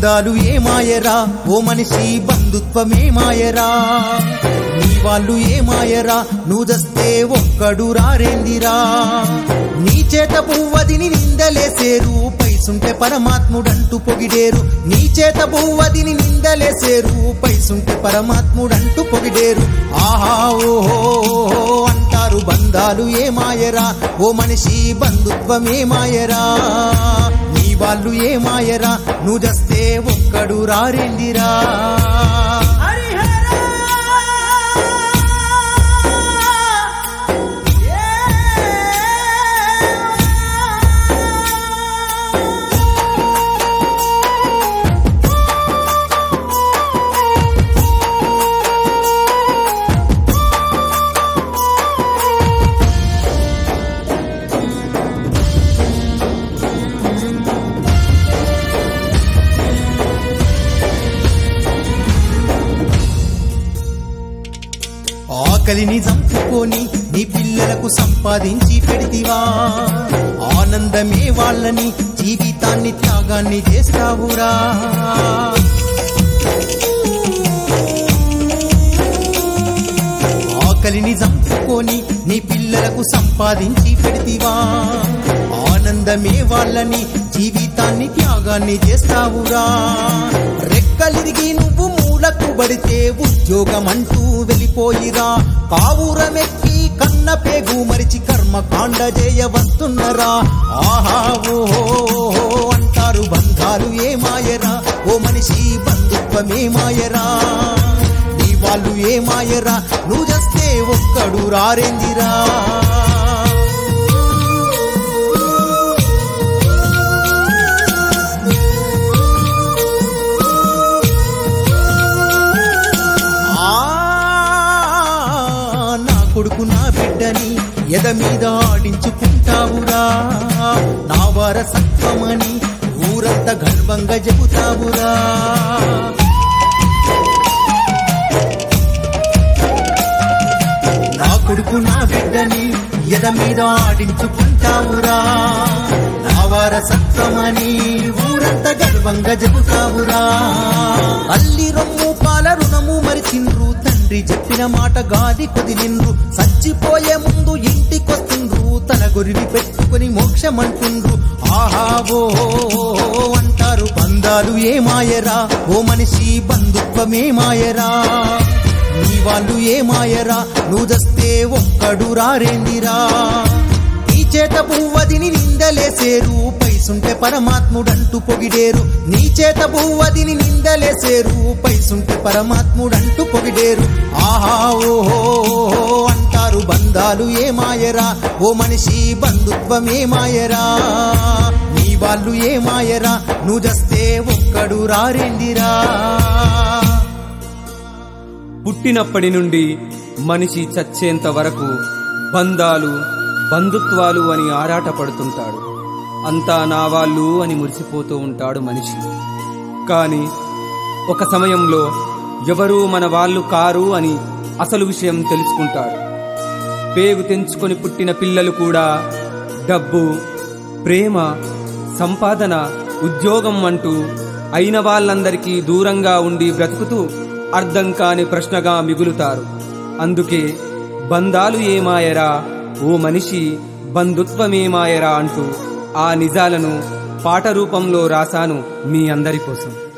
బంధాలు ఏమాయరా ఓ మనిషి బంధుత్వమే మాయరా నీ వాళ్ళు ఏమాయరా నువ్వు దస్తే ఒక్కడు రారేందిరా నీ చేత పువ్వదిని నిందలేసేరు పైసుంటే పరమాత్ముడంటూ పొగిడేరు నీ చేత పువ్వదిని నిందలేసేరు పైసుంటే పరమాత్ముడంటూ పొగిడేరు ఆహా ఓహో అంటారు బంధాలు ఏమాయరా ఓ మనిషి బంధుత్వమే మాయరా నీ వాళ్ళు ఏమాయరా నువ్వు దస్తే ఒక్కడు రారేందిరా ఆకలిని చంపుకొని నీ పిల్లలకు సంపాదించి పెడితివా ఆనందమే వాళ్ళని జీవితాన్ని త్యాగాన్ని చేస్తావురా ఆకలిని చంపుకొని నీ పిల్లలకు సంపాదించి పెడితివా ఆనందమే వాళ్ళని జీవితాన్ని త్యాగాన్ని చేస్తావురా రెక్కలిరిగి నువ్వు మూలకు పడితే ఉద్యోగం అంటూ వెళ్ళిపోయిరా కావురమెక్కి కన్న పేగు మరిచి కర్మ కాండ చేయ వస్తున్నరా ఆహా ఓహో అంటారు బంధాలు ఏమాయరా ఓ మనిషి బంధుత్వమే మాయరా నీ వాళ్ళు ఏమాయరా నువ్వు చేస్తే ఒక్కడు రారేందిరా ఆ నా కొడుకు నా బిడ్డని ఎద మీద ఆడించుకుంటావురా నా వారసత్వమని ఊరంతా గర్వంగా చెబుతావురా నా కొడుకు నా బిడ్డని ఎద మీద ఆడించుకుంటావురా నా వారసత్వమని ఊరంతా గర్వంగా చెబుతావురా అల్లి రొమ్ము పాల రుణము మరిచిండ్రు తండ్రి చెప్పిన మాట గాది కొదిలిండ్రు చచ్చిపోయే ముందు ఇంటికొస్తుండ్రు తల గొరివి పెట్టుకుని మోక్షమంటుండ్రు ఆహా ఓ అంటారు బంధాలు ఏమాయరా ఓ మనిషి బంధుత్వమే మాయరా నీ వాళ్ళు ఏమాయరా నువ్వు దస్తే ఒక్కడు రారేందిరా నీ చేత పువ్వదిని నిందలేసేరు పైసుంటే పరమాత్ముడంటూ పొగిడేరు నీ చేత పువ్వదిని నిందలేసేరు పైసుంటే పరమాత్ముడంటూ పొగిడేరు ఆహా ఓహో అంటారు బంధాలు ఏమాయరా ఓ మనిషి బంధుత్వమే మాయరా నీ వాళ్ళు ఏమాయరా నువ్వు దస్తే ఒక్కడు రారేందిరా పుట్టినప్పటి నుండి మనిషి చచ్చేంత వరకు బంధాలు బంధుత్వాలు అని ఆరాటపడుతుంటాడు అంతా నా వాళ్ళు అని మురిసిపోతూ ఉంటాడు మనిషి కానీ ఒక సమయంలో ఎవరూ మన వాళ్ళు కారు అని అసలు విషయం తెలుసుకుంటాడు పేగు తెంచుకొని పుట్టిన పిల్లలు కూడా డబ్బు ప్రేమ సంపాదన ఉద్యోగం అంటూ అయిన వాళ్ళందరికీ దూరంగా ఉండి బ్రతుకుతూ అర్థం కాని ప్రశ్నగా మిగులుతారు అందుకే బంధాలు ఏమాయరా ఓ మనిషి బంధుత్వమేమాయరా అంటూ ఆ నిజాలను పాట రూపంలో రాశాను మీ అందరి కోసం